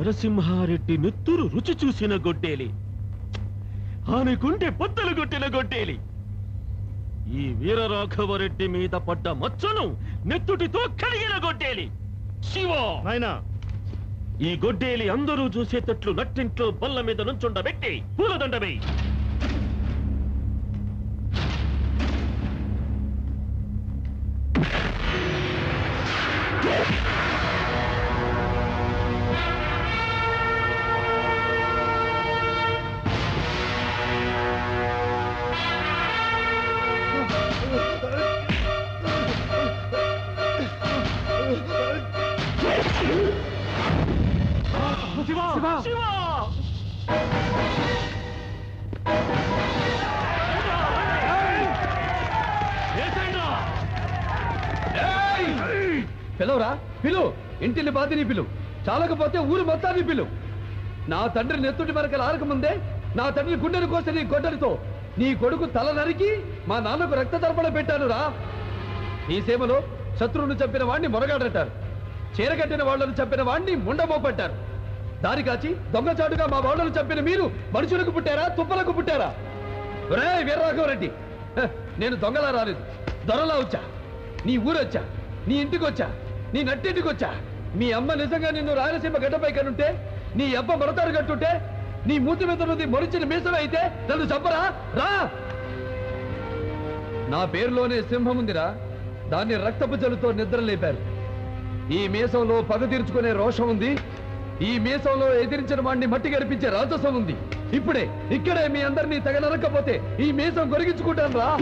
నరసింహారెడ్డి నెత్తురు రుచి చూసిన గొడ్డేలి ఆమెకుంటే పొత్తలు కొట్టిన గొడ్డేలి ఈ వీరరాఘవరెడ్డి మీద పడ్డ మచ్చను నెత్తుటితో కడిగిన గొడ్డేలి శివ నాయనా ఈ గొడ్డేలి అందరూ చూసేటట్లు నట్టింట్లో బల్ల మీద నుంచుండబెట్టి పూలదండ వేయి శివ శివ ఏసేండ్రా? పిలవరా పిలు ఇంటిని బాధిని పిలు చాలకపోతే ఊరు మొత్తాన్ని పిలు నా తండ్రి నెత్తుటి మరకలు ఆరకముందే నా తండ్రి గుండెను కోసి నీ గొడ్డలితో నీ కొడుకు తల నరికి మా నాన్నకు రక్త తర్పణ పెట్టాను రా ఈ సేమలో శత్రువును చంపిన వాణ్ణి మొరగాడంటారు చీరగట్టిన వాళ్ళను చంపిన వాణ్ణి ముండమోపట్టారు దారి కాచి దొంగచాటుగా మా వాళ్ళను చంపిన మీరు మనుషులకు పుట్టారా తుప్పలకు పుట్టారా రే వీరరాఘవరెడ్డి హ, నేను దొంగలా రాలేదు దొరలా వచ్చా నీ ఊరొచ్చా నీ ఇంటికి వచ్చా నీ నట్టింటికి వచ్చా మీ అమ్మ నిజంగా నిన్ను రాయలసీమ గడ్డపై కనుంటే నీ అబ్బ మరతారు కట్టుంటే నీ మూతి మీద నుండి మొరిచిన మీసమే అయితే నన్ను చంపరా రా నా పేరులోనే సింహం ఉందిరా దాన్ని రక్తపు జలుతో నిద్ర లేపారు ఈ మీసంలో పగ తీర్చుకునే రోషం ఉంది ఈ మీసంలో ఎదిరించిన వాడిని మట్టి గడిపించే రాజసం ఉంది ఇప్పుడే ఇక్కడే మీ అందరినీ తెగ నరకపోతే ఈ మీసం కొరిగించుకుంటాను రా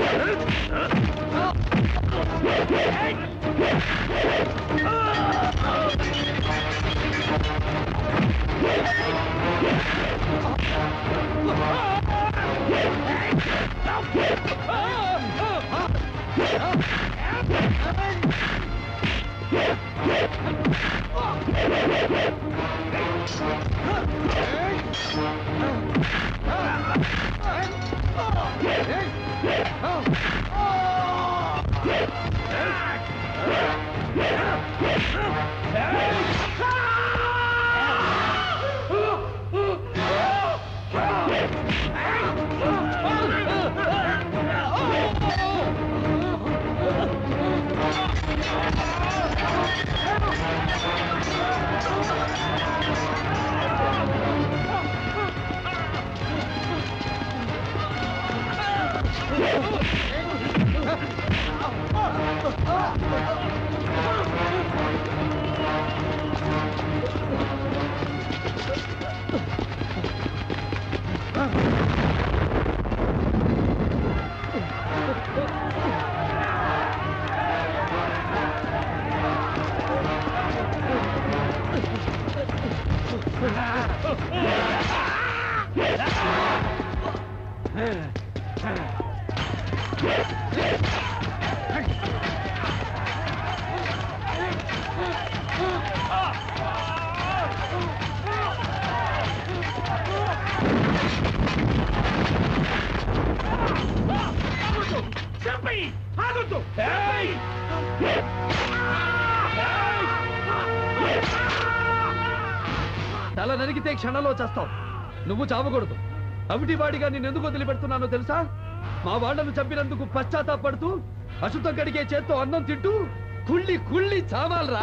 తల నరికితే క్షణంలో చేస్తావు నువ్వు చావకూడదు అవిటి వాడిగా నేను ఎందుకు వదిలిపెడుతున్నానో తెలుసా మా వాళ్ళను చంపినందుకు పశ్చాత్తాపడుతూ అశుద్ధం కడిగే చేత్తో అన్నం తింటూ కుళ్ళి కుళ్ళి చావాలరా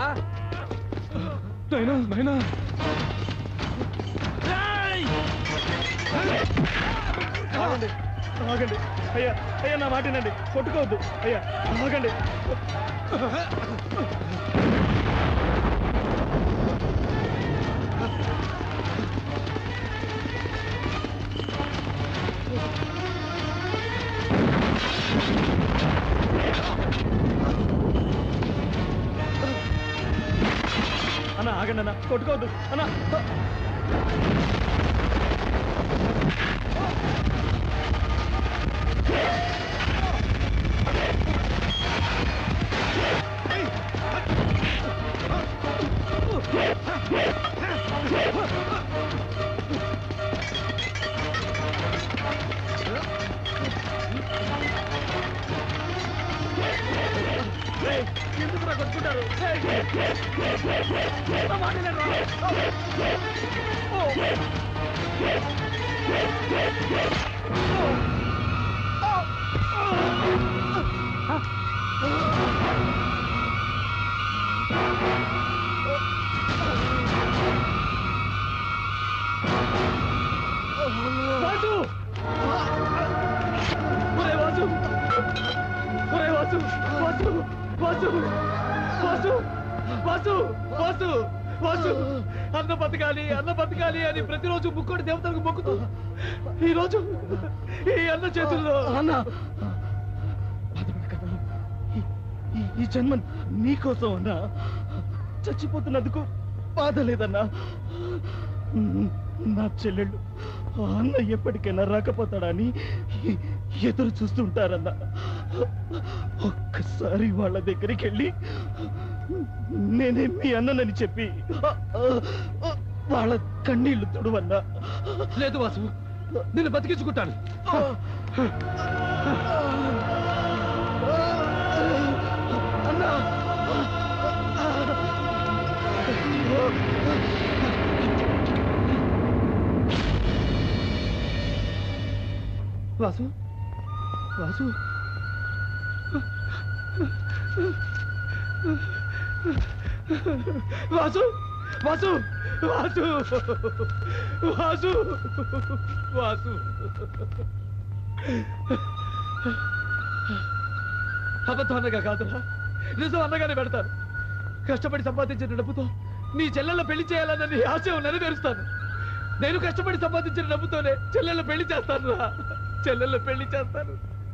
నాయనా నాయనా ఆగండి ఆగండి అయ్యా అయ్యా నా మాటినండి కొట్టుకోవద్దు అయ్యా ఆగండి అన్న ఆగండి అన్న కొట్టుకోవద్దు అన్న ఎందుకు కొట్టుకుంటా ఉంటారు నా మాట వినరా? ఓ. వాసు ఒరే వాసు ఒరే వాసు వాసు వాసు వాసు వాసు వాసు వాసు అన్న బతకాలి అన్న బతకాలి అని ప్రతిరోజు ముక్కోటి దేవతలకు మొక్కుతూ ఈ రోజు ఈ అన్న చేతుల్లో అన్న బాధపడకన్నా ఈ- ఈ- ఈ జన్మ నీకోసం అన్నా చచ్చిపోతున్నందుకు బాధ లేదన్నా నా చెల్లెళ్ళు ఆ అన్న ఎప్పటికైనా రాకపోతాడని ఎ- ఎదురు చూస్తుంటారన్న ఒక్కసారి వాళ్ళ దగ్గరికి వెళ్ళి నేనే మీ అన్ననని చెప్పి వాళ్ళ కన్నీళ్లు తుడువన్నా లేదు వాసు నిన్ను బతికించుకుంటాను అన్నా వాసు వాసు వాసు వాసు వాసు వాసు వాసు అబద్ధం అన్నగా కాదురా నిజం అన్నగానే పెడతాను కష్టపడి సంపాదించిన డబ్బుతో నీ చెల్లెళ్ళ పెళ్లి చేయాలన్న నీ ఆశయం నెరవేరుస్తాను నేను కష్టపడి సంపాదించిన డబ్బుతోనే చెల్లెళ్ళ పెళ్లి చేస్తాను రా చెల్లెళ్ళ పెళ్లి చేస్తాను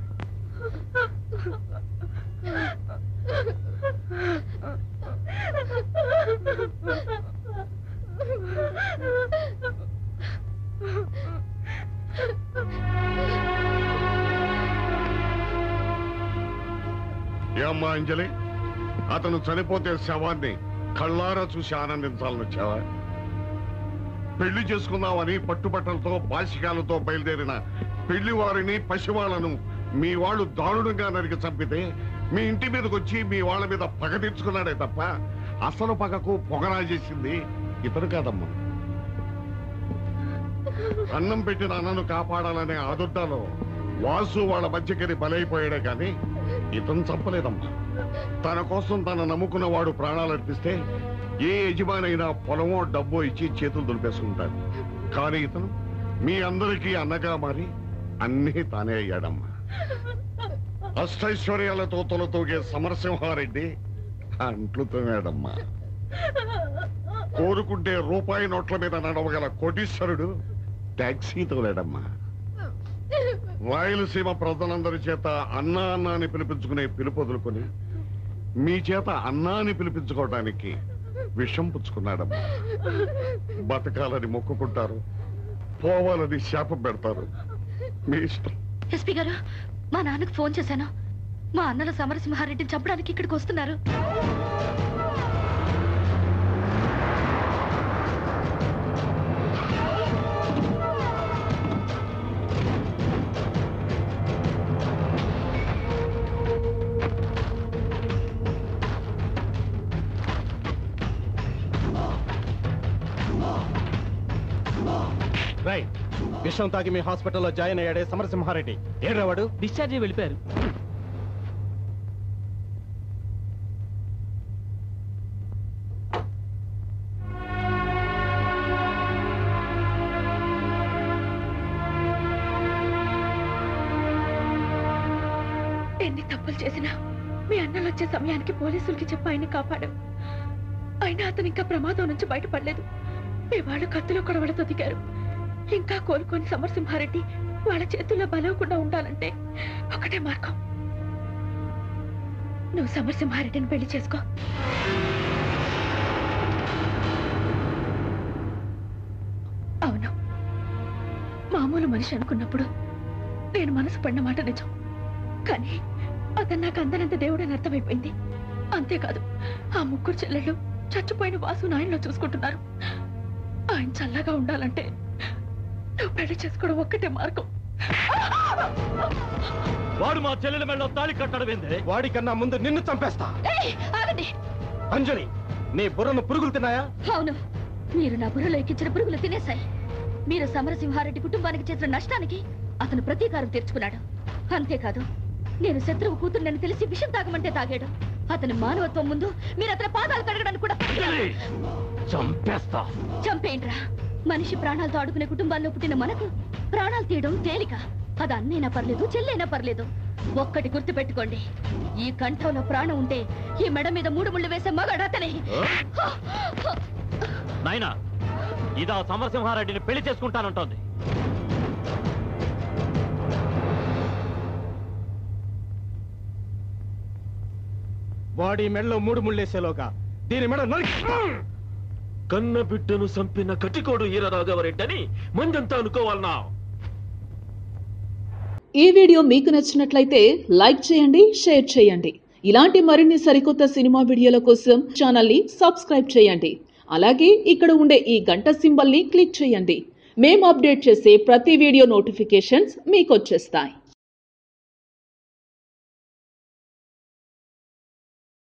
ఏమ్మా అంజలి అతను చనిపోతే శవాన్ని కళ్ళారా చూసి ఆనందించాలని వచ్చావా పెళ్లి చేసుకుందామని పట్టుబట్టలతో బాసికాలతో బయలుదేరిన పెళ్లి వారిని పసివాళ్లను మీ వాళ్ళు దారుణంగా నరికి చంపితే మీ ఇంటి మీదకి వచ్చి మీ వాళ్ళ మీద పగ తీర్చుకున్నాడే తప్ప అసలు పగకు పొగరా చేసింది ఇతను కాదమ్మా అన్నం పెట్టిన అన్నను కాపాడాలనే ఆదుర్దాలో వాసు వాళ్ళ మధ్యకరి బలైపోయాడే కానీ ఇతను చంపలేదమ్మా తన కోసం తన నమ్ముకున్న వాడు ప్రాణాలు అర్పిస్తే ఏ యజమానైనా పొలమో డబ్బో ఇచ్చి చేతులు దులిపేసుకుంటాడు కానీ ఇతను మీ అందరికీ అన్నగా మారి అన్నీ తానే అయ్యాడమ్మా అష్టైశ్వర్యాలతో తొలతూగే సమరసింహారెడ్డి అంట్లు తోమాడమ్మా కోరుకుంటే రూపాయి నోట్ల మీద నడవగల కోటీశ్వరుడు టాక్సీ తోలాడమ్మా రాయలసీమ ప్రజలందరి చేత అన్నా అన్నా అని పిలిపించుకునే పిలుపు వదులుకొని మీ చేత అన్నా అని పిలిపించుకోవడానికి విషం పుచ్చుకున్నాడమ్మా బతకాలని మొక్కుకుంటారు పోవాలని శాపం పెడతారు మీ ఇష్టం ఎస్పీ గారు మా నాన్నకు ఫోన్ చేశాను మా అన్నల సమరసింహారెడ్డిని చంపడానికి ఇక్కడికి వస్తున్నారు రైట్ విషం తాగి మీ హాస్పిటల్లో జాయిన్ అయ్యాడే సమరసింహారెడ్డి ఏడ్రావాడు డిశ్చార్జ్ వెళ్ళిపోయారు ఎన్ని తప్పులు చేసినా మీ అన్నలు వచ్చే సమయానికి పోలీసులకి చెప్పి ఆయన కాపాడు అయినా అతను ఇంకా ప్రమాదం నుంచి బయటపడలేదు మీ వాళ్ళు కత్తిలో కొడవలతో దిగారు ఇంకా కోలుకొని సమరసింహారెడ్డి వాళ్ళ చేతుల్లో బలవకుండా ఉండాలంటే ఒకటే మార్గం నువ్వు సమరసింహారెడ్డిని పెళ్లి చేసుకో అవును మామూలు మనిషి అనుకున్నప్పుడు నేను మనసు పడిన మాట నిజం కానీ అతను నాకు అందనంత దేవుడని అర్థమైపోయింది అంతేకాదు ఆ ముగ్గురు చెల్లెళ్ళు చచ్చిపోయిన వాసు నాయనలో చూసుకుంటున్నారు ఆయన చల్లగా ఉండాలంటే నువ్వు పెళ్లి చేసుకోవడం ఒక్కటే మార్గం వాడు మా చెల్లెల మెళ్ళలో తాళి కట్టడం ఏందే వాడికన్నా ముందు నిన్ను చంపేస్తా ఏయ్, ఆగండి అంజలి నీ బుర్రను పురుగులు తిన్నాయా అవును మీరు నా బుర్రలో ఎక్కించిన పురుగులు తినేశాయి మీరు సమరసింహారెడ్డి కుటుంబానికి చేసిన నష్టానికి అతను ప్రతీకారం తీర్చుకున్నాడు అంతేకాదు నేను శత్రువు కూతుర్నని తెలిసి విషం తాగమంటే తాగాడు అతని మానవత్వం ముందు మీరు అతని పాదాలు కడగడానికి కూడా అంజలి చంపేస్తా చంపేంట్రా మనిషి ప్రాణాలతో ఆడుకునే కుటుంబాల్లో పుట్టిన మనకు ప్రాణాలు తీయడం తేలిక అది అన్నైనా పర్లేదు చెల్లైనా పర్లేదు ఒక్కటి గుర్తు పెట్టుకోండి ఈ కంఠంలో ప్రాణం ఉంటే ఈ మెడ మీద మూడు ముళ్ళు వేసే మగాడు అతనే నాయనా ఇదా సమరసింహారెడ్డిని పెళ్లి చేసుకుంటానంటోంది వాడి మెడలో మూడు ముళ్ళేసేలోగా దీని మెడ నరికి కన్న బిడ్డను చంపిన కటికోడు ఈరరాఘవరెడ్డని మందంతా అనుకోవాలనా ఈ వీడియో మీకు నచ్చినట్లయితే లైక్ చేయండి షేర్ చేయండి ఇలాంటి మరిన్ని సరికొత్త సినిమా వీడియోల కోసం ఛానల్ని సబ్స్క్రైబ్ చేయండి అలాగే ఇక్కడ ఉండే ఈ గంట సింబల్ని క్లిక్ చేయండి మేము అప్డేట్ చేసే ప్రతి వీడియో నోటిఫికేషన్స్ మీకు వచ్చేస్తాయి